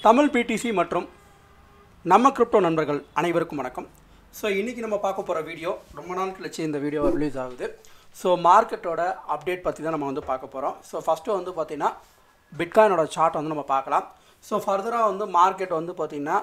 Tamil BDC மற்றும் நம்ம crypto நண்பர்கள் அனைவருக்கும் வணக்கம் ஸோ இன்றைக்கி நம்ம பார்க்க போகிற வீடியோ ரொம்ப நாள் கழிச்சு இந்த வீடியோ ரிலீஸ் ஆகுது ஸோ மார்க்கெட்டோட அப்டேட் பற்றி தான் நம்ம வந்து பார்க்க போகிறோம் ஸோ ஃபஸ்ட்டு வந்து பார்த்திங்கன்னா பிட்காயினோட சார்ட் வந்து நம்ம பார்க்கலாம் ஸோ ஃபர்தராக வந்து மார்க்கெட் வந்து பார்த்திங்கன்னா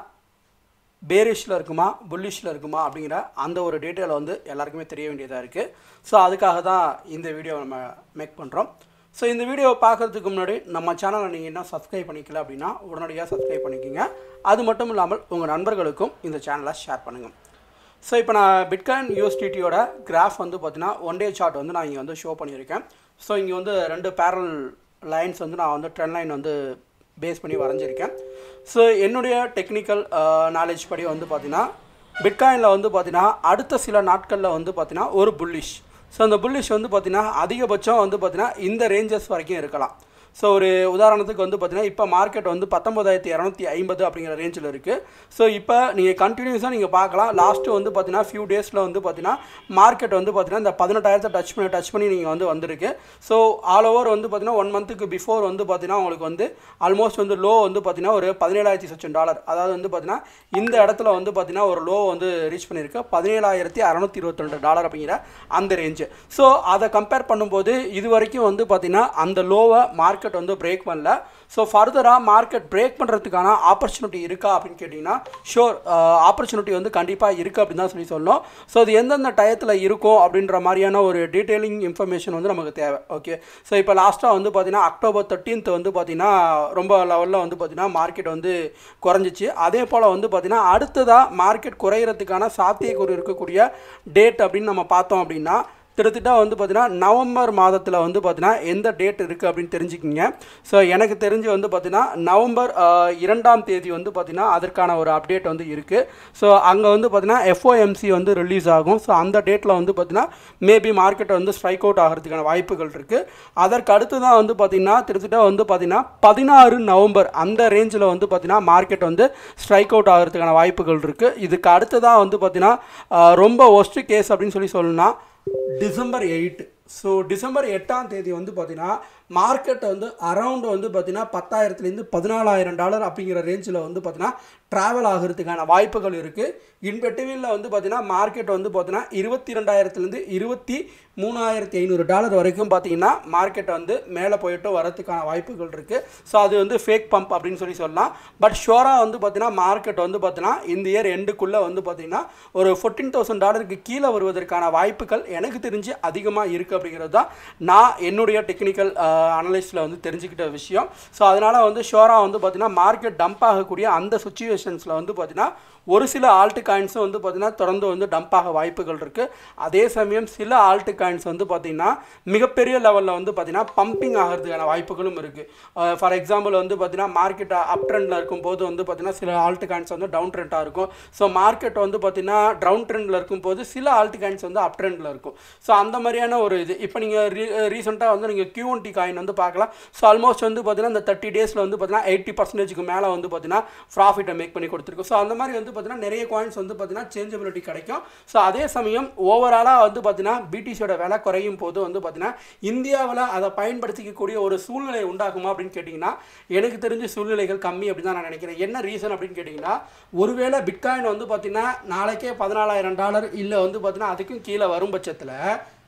பேரிஷில் இருக்குமா புல்லிஷில் இருக்குமா அப்படிங்கிற அந்த ஒரு டீட்டெயில் வந்து எல்லாருக்குமே தெரிய வேண்டியதாக இருக்குது ஸோ அதுக்காக தான் இந்த வீடியோ நம்ம மேக் பண்ணுறோம் ஸோ இந்த வீடியோவை பார்க்குறதுக்கு முன்னாடி நம்ம சேனலை நீங்கள் என்ன சப்ஸ்கிரைப் பண்ணிக்கல அப்படின்னா உடனடியாக சப்ஸ்கிரைப் பண்ணிக்கோங்க அது மட்டும் இல்லாமல் உங்கள் நண்பர்களுக்கும் இந்த சேனலை ஷேர் பண்ணுங்கள் ஸோ இப்போ நான் பிட்காயின் யூஎஸ்டிடியோட கிராஃப் வந்து பார்த்தீங்கன்னா ஒன் டே சார்ட் வந்து நான் இங்கே வந்து ஷோ பண்ணியிருக்கேன் ஸோ இங்கே வந்து ரெண்டு பேரல் லைன்ஸ் வந்து நான் வந்து ட்ரெண்ட் லைன் வந்து பேஸ் பண்ணி வரைஞ்சிருக்கேன் ஸோ என்னுடைய டெக்னிக்கல் நாலேஜ் படி வந்து பார்த்தீங்கன்னா பிட்காயினில் வந்து பார்த்தீங்கன்னா அடுத்த சில நாட்களில் வந்து பார்த்தீங்கன்னா ஒரு புல்லிஷ் ஸோ அந்த புல்லிஷ் வந்து பார்த்தீங்கன்னா அதிகபட்சம் வந்து பார்த்தீங்கன்னா இந்த ரேஞ்சஸ் வரைக்கும் இருக்கலாம் ஸோ ஒரு உதாரணத்துக்கு வந்து பார்த்தீங்கன்னா இப்போ மார்க்கெட் வந்து பத்தொம்பதாயிரத்தி இரநூத்தி ஐம்பது அப்படிங்கிற ரேஞ்சில் இருக்குது ஸோ இப்போ நீங்கள் கண்டினியூஸாக நீங்கள் பார்க்கலாம் லாஸ்ட்டு வந்து பார்த்தீங்கன்னா ஃபியூ டேஸில் வந்து பார்த்தீங்கன்னா மார்க்கெட் வந்து பார்த்தீங்கன்னா இந்த பதினெட்டாயிரத்தை டச் பண்ணி டச் பண்ணி நீங்கள் வந்து வந்திருக்கு ஸோ ஆல் ஓவர் வந்து பார்த்தீங்கன்னா ஒன் மந்த்துக்கு பிஃபோர் வந்து பார்த்தீங்கன்னா உங்களுக்கு வந்து ஆல்மோஸ்ட் வந்து லோ வந்து பார்த்தீங்கன்னா ஒரு பதினேழாயிரத்தி சொச்சம் டாலர் அதாவது வந்து பார்த்தீங்கன்னா இந்த இடத்துல வந்து பார்த்தீங்கன்னா ஒரு லோ வந்து ரீச் பண்ணியிருக்கு பதினேழாயிரத்தி அறநூற்றி இருபத்தி ரெண்டு டாலர் அப்படிங்கிற அந்த ரேஞ்சு ஸோ அதை கம்பேர் பண்ணும்போது இது வரைக்கும் வந்து பார்த்தீங்கன்னா அந்த லோவை மார்க்கெட் வந்து பிரேக் பண்ணல ஸோ ஃபர்தராக மார்க்கெட் பிரேக் பண்ணுறதுக்கான ஆப்பர்ச்சுனிட்டி இருக்கா அப்படின்னு கேட்டிங்கன்னா ஷோர் ஆப்பர்ச்சுனிட்டி வந்து கண்டிப்பாக இருக்குது அப்படின்னு தான் சொல்லி சொல்லணும் ஸோ அது எந்தெந்த டயத்தில் இருக்கும் அப்படின்ற மாதிரியான ஒரு டீட்டெயிலிங் இன்ஃபர்மேஷன் வந்து நமக்கு தேவை ஓகே ஸோ இப்போ லாஸ்ட்டாக வந்து பார்த்தீங்கன்னா அக்டோபர் தேர்ட்டீன்த் வந்து பார்த்தீங்கன்னா ரொம்ப லெவலில் வந்து பார்த்தீங்கன்னா மார்க்கெட் வந்து குறைஞ்சிச்சு அதே போல் வந்து பார்த்தீங்கன்னா அடுத்ததாக மார்க்கெட் குறையிறதுக்கான சாத்தியக்கூறு இருக்கக்கூடிய டேட் அப்படின்னு நம்ம பார்த்தோம் அப்படின்னா கிட்டத்தட்ட வந்து பார்த்தீங்கன்னா நவம்பர் மாதத்தில் வந்து பார்த்தீங்கன்னா எந்த டேட் இருக்குது அப்படின்னு தெரிஞ்சுக்கிங்க ஸோ எனக்கு தெரிஞ்சு வந்து பார்த்தீங்கன்னா நவம்பர் ஆஹ், இரண்டாம் தேதி வந்து பார்த்தீங்கன்னா அதற்கான ஒரு அப்டேட் வந்து இருக்குது ஸோ அங்கே வந்து பார்த்தீங்கன்னா எஃப்ஓஎம்சி வந்து ரிலீஸ் ஆகும் ஸோ அந்த டேட்டில் வந்து பார்த்தீங்கன்னா மேபி மார்க்கெட்டை வந்து ஸ்ட்ரைக் அவுட் ஆகிறதுக்கான வாய்ப்புகள் இருக்குது அதற்கு அடுத்து தான் வந்து பார்த்தீங்கன்னா கிட்டத்தட்ட வந்து பார்த்தீங்கன்னா பதினாறு நவம்பர் அந்த ரேஞ்சில் வந்து பார்த்தீங்கன்னா மார்க்கெட் வந்து ஸ்ட்ரைக் அவுட் ஆகிறதுக்கான வாய்ப்புகள் இருக்குது இதுக்கு அடுத்ததாக வந்து பார்த்தீங்கன்னா ஆஹ், ரொம்ப ஒஸ்ட் கேஸ் அப்படின்னு சொல்லி சொல்லணும்னா டிசம்பர் எயிட் ஸோ டிசம்பர் எட்டாம் தேதி வந்து பார்த்தீங்கன்னா மார்க்கெட்டை வந்து அரவுண்ட் வந்து பார்த்தீங்கன்னா பத்தாயிரத்துலேருந்து பதினாலாயிரம் டாலர் அப்படிங்கிற ரேஞ்சில் வந்து பார்த்தீங்கன்னா ட்ராவல் ஆகிறதுக்கான வாய்ப்புகள் இருக்குது இன்வெட்டிவில் வந்து பார்த்தீங்கன்னா மார்க்கெட் வந்து பார்த்தீங்கன்னா இருபத்தி ரெண்டாயிரத்துலேருந்து இருபத்தி மூணாயிரத்தி ஐநூறு டாலர் வரைக்கும் பார்த்தீங்கன்னா மார்க்கெட் வந்து மேலே போயிட்டு வரதுக்கான வாய்ப்புகள் இருக்குது ஸோ அது வந்து ஃபேக் பம்ப் அப்படின்னு சொல்லி சொல்லலாம் பட் ஷோராக வந்து பார்த்தீங்கன்னா மார்க்கெட் வந்து பார்த்தீங்கன்னா இந்த இயர் எண்டுக்குள்ளே வந்து பார்த்தீங்கன்னா ஒரு ஃபோர்டீன் தௌசண்ட் டாலருக்கு கீழே வருவதற்கான வாய்ப்புகள் எனக்கு தெரிஞ்சு அதிகமாக இருக்குது அப்படிங்கிறது தான் நான் என்னுடைய டெக்னிக்கல் அனலிஸ்டில் வந்து தெரிஞ்சுக்கிட்ட விஷயம் ஸோ அதனால் வந்து ஷோராக வந்து பார்த்தீங்கன்னா மார்க்கெட் டம்ப் ஆகக்கூடிய அந்த சுச்சுவேஷன்ஸில் வந்து பார்த்தீங்கன்னா ஒரு சில ஆல்ட்டு காயின்ஸும் வந்து பார்த்திங்கன்னா தொடர்ந்து வந்து டம்ப் ஆக வாய்ப்புகள் இருக்குது அதே சமயம் சில ஆல்ட்டு காயின்ஸ் வந்து பார்த்திங்கன்னா மிகப்பெரிய லெவலில் வந்து பார்த்திங்கன்னா பம்பிங் ஆகிறதுக்கான வாய்ப்புகளும் இருக்குது ஃபார் எக்ஸாம்பிள் வந்து பார்த்திங்கன்னா மார்க்கெட் அப் ட்ரெண்டில் இருக்கும்போது வந்து பார்த்திங்கன்னா சில ஆல்ட்டு காயின்ஸ் வந்து டவுன் ட்ரெண்டாக இருக்கும் ஸோ மார்க்கெட் வந்து பார்த்திங்கன்னா டவுன் ட்ரெண்டில் இருக்கும்போது சில ஆல்ட்டு காயின்ஸ் வந்து அப் ட்ரெண்டில் இருக்கும் ஸோ அந்த மாதிரியான ஒரு இது இப்போ நீங்கள் ரீ ரீசெண்டாக வந்து நீங்கள் கியூஎன்டி காயின் வந்து பார்க்கலாம் ஸோ ஆல்மோஸ்ட் வந்து பார்த்திங்கன்னா இந்த தேர்ட்டி டேஸில் வந்து பார்த்திங்கன்னா எயிட்டி பர்சன்டேஜுக்கு மேலே வந்து பார்த்திங்கன்னா ப்ராஃபிட்டை மேக் பண்ணி கொடுத்துருக்கும் ஸோ அந்த மாதிரி வந்து பார்த்தீங்கன்னா நிறைய காயின்ஸ் வந்து பார்த்தீங்கன்னா சேஞ்சபிலிட்டி கிடைக்கும் ஸோ அதே சமயம் ஓவராலாக வந்து பார்த்தீங்கன்னா பிடிசியோட விலை குறையும் போது வந்து பார்த்தீங்கன்னா இந்தியாவில் அதை பயன்படுத்திக்கக்கூடிய ஒரு சூழ்நிலை உண்டாகுமா அப்படின்னு கேட்டிங்கன்னா எனக்கு தெரிஞ்ச சூழ்நிலைகள் கம்மி அப்படின்னு தான் நான் நினைக்கிறேன் என்ன ரீசன் அப்படின்னு கேட்டிங்கன்னா ஒருவேளை பிட்காயின் வந்து பார்த்தீங்கன்னா நாளைக்கே பதினாலாயிரம் டாலர் இல்லை வந்து பார்த்தீங்கன்னா அதுக்கும் கீழே வரும் பட்சத்தில்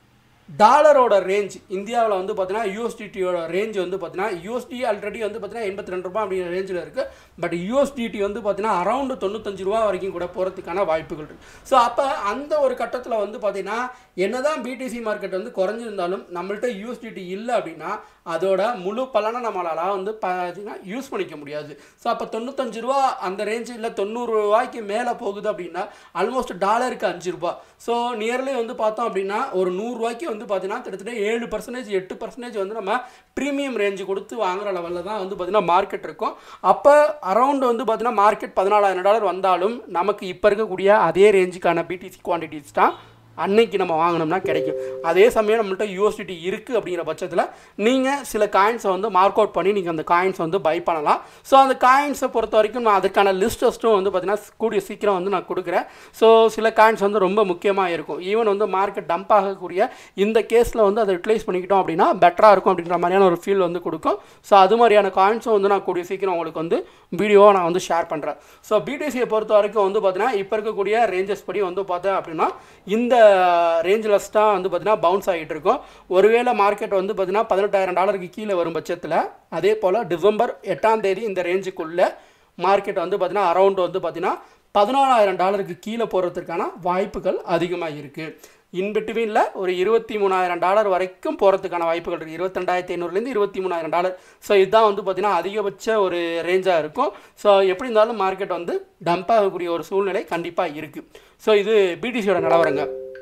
டாலரோட ரேஞ்ச் இந்தியாவில் வந்து பார்த்தீங்கன்னா யூஎஸ்டிடியோட ரேஞ்ச் வந்து பார்த்தீங்கன்னா யூஎஸ்டி ஆல்ரெடி வந்து பார்த்தீங்கன்னா எண்பத்தி ரெண்டு ரூபா அப்படிங்கிற ரேஞ்சில் இருக்குது பட் யூஎஸ்டிடி வந்து பார்த்தீங்கன்னா அரௌண்டு தொண்ணூத்தஞ்சு ரூபா வரைக்கும் கூட போகிறதுக்கான வாய்ப்புகள் இருக்குது ஸோ அப்போ அந்த ஒரு கட்டத்தில் வந்து பார்த்தீங்கன்னா என்னதான் பிடிசி மார்க்கெட் வந்து குறைஞ்சிருந்தாலும் நம்மள்ட்ட யூஎஸ்டிடி இல்லை அப்படின்னா அதோட முழு பலனை நம்மளால் வந்து பார்த்தீங்கன்னா யூஸ் பண்ணிக்க முடியாது ஸோ அப்போ தொண்ணூத்தஞ்சு ரூபா அந்த ரேஞ்சு இல்லை தொண்ணூறு ரூபாய்க்கு மேலே போகுது அப்படின்னா ஆல்மோஸ்ட் டாலருக்கு அஞ்சு ரூபா ஸோ நியர்லி வந்து பார்த்தோம் அப்படின்னா ஒரு நூறுரூவாய்க்கு வந்து பார்த்தீங்கன்னா கிட்டத்தட்ட ஏழு பர்சன்டேஜ் எட்டு பர்சன்டேஜ் வந்து நம்ம ப்ரீமியம் ரேஞ்சு கொடுத்து வாங்குற லெவலில் தான் வந்து பார்த்தீங்கன்னா மார்க்கெட் இருக்கும் அப்போ அரௌண்ட் வந்து பார்த்தீங்கன்னா மார்க்கெட் பதினாலாயிரம் டாலர் வந்தாலும் நமக்கு இப்போ இருக்கக்கூடிய அதே ரேஞ்சுக்கான பிடிசி குவான்டிட்டிஸ் தான் அன்னைக்கு நம்ம வாங்கினோம்னா கிடைக்கும் அதே சமயம் நம்மள்ட்ட யூஎஸ்டிடி இருக்குது அப்படிங்கிற பட்சத்தில் நீங்கள் சில காயின்ஸை வந்து மார்க் அவுட் பண்ணி நீங்கள் அந்த காயின்ஸை வந்து பை பண்ணலாம் ஸோ அந்த காயின்ஸை பொறுத்த வரைக்கும் நான் அதுக்கான லிஸ்ட் டெஸ்ட்டும் வந்து பார்த்தீங்கன்னா கூடிய சீக்கிரம் வந்து நான் கொடுக்குறேன் ஸோ சில காயின்ஸ் வந்து ரொம்ப முக்கியமாக இருக்கும் ஈவன் வந்து மார்க்கெட் டம்ப் ஆகக்கூடிய இந்த கேஸில் வந்து அதை யூட்டிலைஸ் பண்ணிக்கிட்டோம் அப்படின்னா பெட்டராக இருக்கும் அப்படின்ற மாதிரியான ஒரு ஃபீல் வந்து கொடுக்கும் ஸோ அது மாதிரியான காயின்ஸும் வந்து நான் கூடிய சீக்கிரம் உங்களுக்கு வந்து வீடியோவை நான் வந்து ஷேர் பண்ணுறேன் ஸோ பிடிசியை பொறுத்த வரைக்கும் வந்து பார்த்தீங்கன்னா இப்போ இருக்கக்கூடிய ரேஞ்சஸ் படி வந்து பார்த்தேன் அப்படின்னா இந்த ரேஞ்சில் தான் வந்து பார்த்தீங்கன்னா பவுன்ஸ் ஆகிட்டு இருக்கும் ஒருவேளை மார்க்கெட் வந்து பார்த்தீங்கன்னா பதினெட்டாயிரம் டாலருக்கு கீழே வரும் பட்சத்தில் அதே போல் டிசம்பர் எட்டாம் தேதி இந்த ரேஞ்சுக்குள்ளே மார்க்கெட் வந்து பார்த்தீங்கன்னா அரௌண்ட் வந்து பார்த்தீங்கன்னா பதினாலாயிரம் டாலருக்கு கீழே போகிறதுக்கான வாய்ப்புகள் அதிகமாக இருக்குது இன்பிட்வீனில் ஒரு இருபத்தி மூணாயிரம் டாலர் வரைக்கும் போகிறதுக்கான வாய்ப்புகள் இருக்குது இருபத்தெண்டாயிரத்தி ஐநூறுலேருந்து இருபத்தி மூணாயிரம் டாலர் ஸோ இதுதான் வந்து பார்த்திங்கன்னா அதிகபட்ச ஒரு ரேஞ்சாக இருக்கும் ஸோ எப்படி இருந்தாலும் மார்க்கெட் வந்து டம்ப் ஆகக்கூடிய ஒரு சூழ்நிலை கண்டிப்பாக இருக்குது ஸோ இது பிடிசியோட நிலவரங்க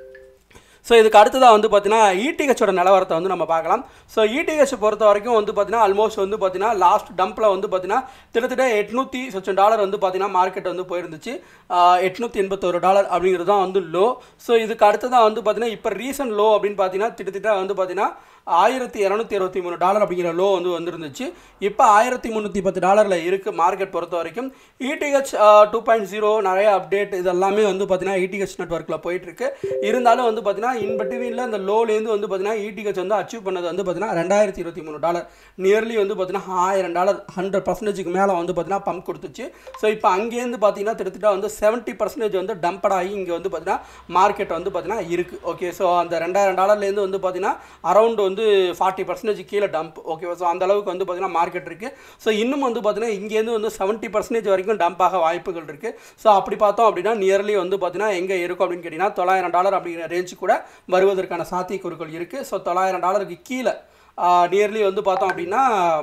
ஸோ இதுக்கு அடுத்ததாக வந்து பார்த்தீங்கன்னா இடிஹெச்சோட நிலவரத்தை வந்து நம்ம பார்க்கலாம் ஸோ இடிஹெச் பொறுத்த வரைக்கும் வந்து பார்த்தீங்கன்னா ஆல்மோஸ்ட் வந்து பார்த்தீங்கன்னா லாஸ்ட் டம்பில் வந்து பார்த்தீங்கன்னா கிட்டத்தட்ட எட்நூற்றி சொச்சம் டாலர் வந்து பார்த்தீங்கன்னா மார்க்கெட் வந்து போயிருந்துச்சு எட்நூற்றி எண்பத்தோரு டாலர் அப்படிங்கிறது தான் வந்து லோ ஸோ இதுக்கு அடுத்ததாக வந்து பார்த்தீங்கன்னா இப்போ ரீசன்ட் லோ அப்படின்னு பார்த்தீங்கன்னா கிட்டத்தட்ட வந்து பார்த்தீங்கன்னா ஆயிரத்தி இரநூத்தி இருபத்தி மூணு டாலர் அப்படிங்கிற லோ வந்து வந்துருந்துச்சு இப்போ ஆயிரத்தி முந்நூற்றி பத்து டாலரில் இருக்குது மார்க்கெட் பொறுத்த வரைக்கும் இடிஹெச் டூ பாயிண்ட் ஜீரோ நிறைய அப்டேட் இதெல்லாமே வந்து பார்த்தீங்கன்னா இடிஹெச் நெட்ஒர்க்கில் போயிட்டுருக்கு இருந்தாலும் வந்து பார்த்தீங்கன்னா இன் பிட்வீனில் அந்த லோலேருந்து வந்து பார்த்தீங்கன்னா இடிஹெச் வந்து அச்சீவ் பண்ணது வந்து பார்த்தீங்கன்னா ரெண்டாயிரத்தி இருபத்தி மூணு டாலர் நியர்லி வந்து பார்த்தீங்கன்னா ஆயிரம் டாலர் ஹண்ட்ரட் பர்சன்டேஜுக்கு மேலே வந்து பார்த்தீங்கன்னா பம்ப் கொடுத்துச்சு ஸோ இப்போ அங்கேருந்து பார்த்தீங்கன்னா கிட்டத்தட்ட வந்து செவன்ட்டி பர்சன்டேஜ் வந்து டம்பட் ஆகி இங்கே வந்து பார்த்தீங்கன்னா மார்க்கெட் வந்து பார்த்தீங்கன்னா இருக்குது ஓகே ஸோ அந்த ரெண்டாயிரம் டாலர்லேருந்து வந்து பார்த்தீங்கன்னா அரௌண்ட் வந்து ஃபார்ட்டி பர்சன்டேஜ் கீழே டம்ப் ஓகே ஸோ அந்த அளவுக்கு வந்து பார்த்தீங்கன்னா மார்க்கெட் இருக்குது ஸோ இன்னும் வந்து பார்த்தீங்கன்னா இங்கேருந்து வந்து செவன்ட்டி பர்சன்டேஜ் வரைக்கும் டம்ப் ஆக வாய்ப்புகள் இருக்குது ஸோ அப்படி பார்த்தோம் அப்படின்னா நியர்லி வந்து பார்த்தீங்கன்னா எங்கே இருக்கும் அப்படின்னு கேட்டிங்கன்னா தொள்ளாயிரம் டாலர் அப்படிங்கிற ரேஞ்சு கூட வருவதற்கான சாத்தியக்கூறுகள் இருக்குது ஸோ தொள்ளாயிரம் டாலருக்கு கீழே நியர்லி வந்து பார்த்தோம் அப்படின்னா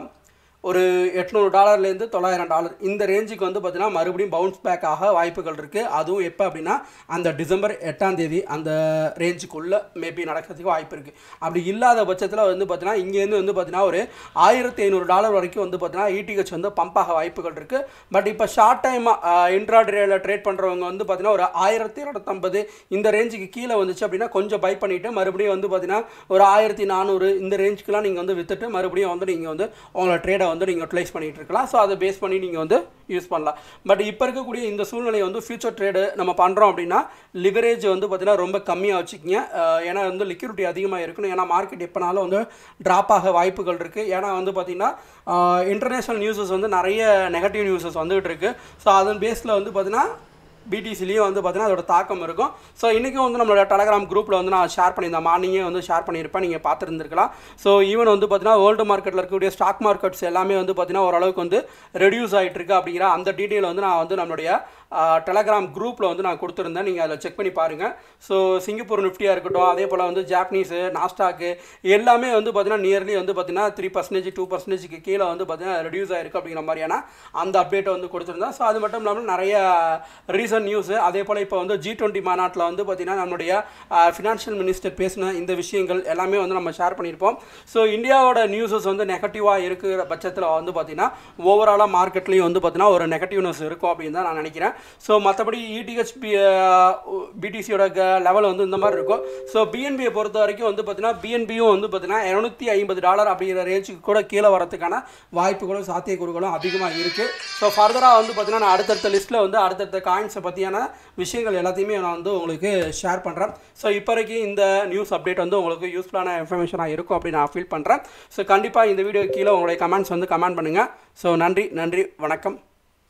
ஒரு எட்நூறு டாலர்லேருந்து தொள்ளாயிரம் டாலர் இந்த ரேஞ்சுக்கு வந்து பார்த்தீங்கன்னா மறுபடியும் பவுன்ஸ் பேக் ஆக வாய்ப்புகள் இருக்குது அதுவும் எப்போ அப்படின்னா அந்த டிசம்பர் எட்டாம் தேதி அந்த ரேஞ்சுக்குள்ளே மேபி நடக்கிறதுக்கு வாய்ப்பு இருக்குது அப்படி இல்லாத பட்சத்தில் வந்து பார்த்தீங்கன்னா இங்கேருந்து வந்து பார்த்தீங்கன்னா ஒரு ஆயிரத்தி ஐநூறு டாலர் வரைக்கும் வந்து பார்த்தீங்கன்னா இடிஹெச் வந்து பம்ப் ஆக வாய்ப்புகள் இருக்குது பட் இப்போ ஷார்ட் டைமாக இன்ட்ராடேல ட்ரேட் பண்ணுறவங்க வந்து பார்த்தீங்கன்னா ஒரு ஆயிரத்தி இரநூத்தம்பது இந்த ரேஞ்சுக்கு கீழே வந்துச்சு அப்படின்னா கொஞ்சம் பை பண்ணிவிட்டு மறுபடியும் வந்து பார்த்தீங்கன்னா ஒரு ஆயிரத்தி நானூறு இந்த ரேஞ்சுக்குலாம் நீங்கள் வந்து விற்றுட்டு மறுபடியும் வந்து நீங்கள் வந்து உங்களோட ட்ரேடை வந்து நீங்கள் யூட்டிலைஸ் பண்ணிகிட்டு இருக்கலாம் ஸோ அதை பேஸ் பண்ணி நீங்கள் வந்து யூஸ் பண்ணலாம் பட் இப்போ இருக்கக்கூடிய இந்த சூழ்நிலையை வந்து ஃபியூச்சர் ட்ரேடு நம்ம பண்ணுறோம் அப்படின்னா லிவரேஜ் வந்து பார்த்திங்கன்னா ரொம்ப கம்மியாக வச்சுக்கிங்க ஏன்னா வந்து லிக்யூரிட்டி அதிகமாக இருக்கணும் ஏன்னா மார்க்கெட் எப்போனாலும் வந்து ட்ராப் ஆக வாய்ப்புகள் இருக்குது ஏன்னா வந்து பார்த்திங்கன்னா இன்டர்நேஷ்னல் நியூஸஸ் வந்து நிறைய நெகட்டிவ் நியூஸஸ் வந்துகிட்டு இருக்குது ஸோ அதன் பேஸில் வந்து பார்த்திங்கன்னா பிடிசிலையும் வந்து பார்த்தீங்கன்னா அதோட தாக்கம் இருக்கும் ஸோ இன்றைக்கும் வந்து நம்மளோட டெலகிராம் குரூப்பில் வந்து நான் ஷேர் பண்ணியிருந்தேன் மார்னிங்கே வந்து ஷேர் பண்ணியிருப்பேன் நீங்கள் பார்த்துருந்துருக்கலாம் ஸோ ஈவன் வந்து பார்த்தீங்கன்னா வேர்ல்டு மார்க்கெட்டில் இருக்கக்கூடிய ஸ்டாக் மார்க்கெட்ஸ் எல்லாமே வந்து பார்த்தீங்கன்னா ஓரளவுக்கு வந்து ரெடியூஸ் ஆகிட்டு இருக்கு அப்படிங்கிற அந்த டீட்டெயில் வந்து நான் வந்து நம்மளுடைய டெலகிராம் குரூப்பில் வந்து நான் கொடுத்துருந்தேன் நீங்கள் அதில் செக் பண்ணி பாருங்கள் ஸோ சிங்கப்பூர் நிஃப்டியாக இருக்கட்டும் அதே போல் வந்து ஜாப்பனீஸு நாஸ்டாக்கு எல்லாமே வந்து பார்த்தீங்கன்னா நியர்லி வந்து பார்த்தீங்கன்னா த்ரீ பர்சன்டேஜ் டூ பர்சன்டேஜ்க்கு கீழே வந்து பார்த்தீங்கன்னா ரெடியூஸ் ஆயிருக்கு அப்படிங்கிற மாதிரியான அந்த அப்டேட்டை வந்து கொடுத்துருந்தேன் ஸோ அது மட்டும் இல்லாமல் நிறைய ரீசன்ட் நியூஸு அதே போல் இப்போ வந்து ஜி டுவெண்ட்டி மாநாட்டில் வந்து பார்த்தீங்கன்னா நம்மளுடைய ஃபினான்ஷியல் மினிஸ்டர் பேசின இந்த விஷயங்கள் எல்லாமே வந்து நம்ம ஷேர் பண்ணியிருப்போம் ஸோ இந்தியாவோட நியூஸஸ் வந்து நெகட்டிவாக இருக்கிற பட்சத்தில் வந்து பார்த்தீங்கன்னா ஓவராலாக மார்க்கெட்லேயும் வந்து பார்த்தீங்கன்னா ஒரு நெகட்டிவ்னஸ் இருக்கும் அப்படின்னு தான் நான் நினைக்கிறேன் ஸோ மற்றபடி இடிஹெச் பி பிடிசியோட லெவல் வந்து இந்த மாதிரி இருக்கும் ஸோ பிஎன்பியை பொறுத்த வரைக்கும் வந்து பார்த்தீங்கன்னா பிஎன்பியும் வந்து பார்த்தீங்கன்னா இரநூத்தி ஐம்பது டாலர் அப்படிங்கிற ரேஞ்சுக்கு கூட கீழே வரதுக்கான வாய்ப்புகளும் சாத்தியக்கூறுகளும் அதிகமாக இருக்குது ஸோ ஃபர்தராக வந்து பார்த்தீங்கன்னா நான் அடுத்தடுத்த லிஸ்ட்டில் வந்து அடுத்தடுத்த காயின்ஸை பற்றியான விஷயங்கள் எல்லாத்தையுமே நான் வந்து உங்களுக்கு ஷேர் பண்ணுறேன் ஸோ இப்போதைக்கு இந்த நியூஸ் அப்டேட் வந்து உங்களுக்கு யூஸ்ஃபுல்லான இன்ஃபர்மேஷனாக இருக்கும் அப்படின்னு நான் ஃபீல் பண்ணுறேன் ஸோ கண்டிப்பாக இந்த வீடியோ கீழே உங்களுடைய கமெண்ட்ஸ் வந்து கமெண்ட் பண்ணுங்கள் ஸோ நன்றி நன்றி வணக்கம்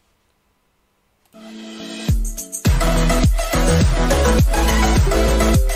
Thank you.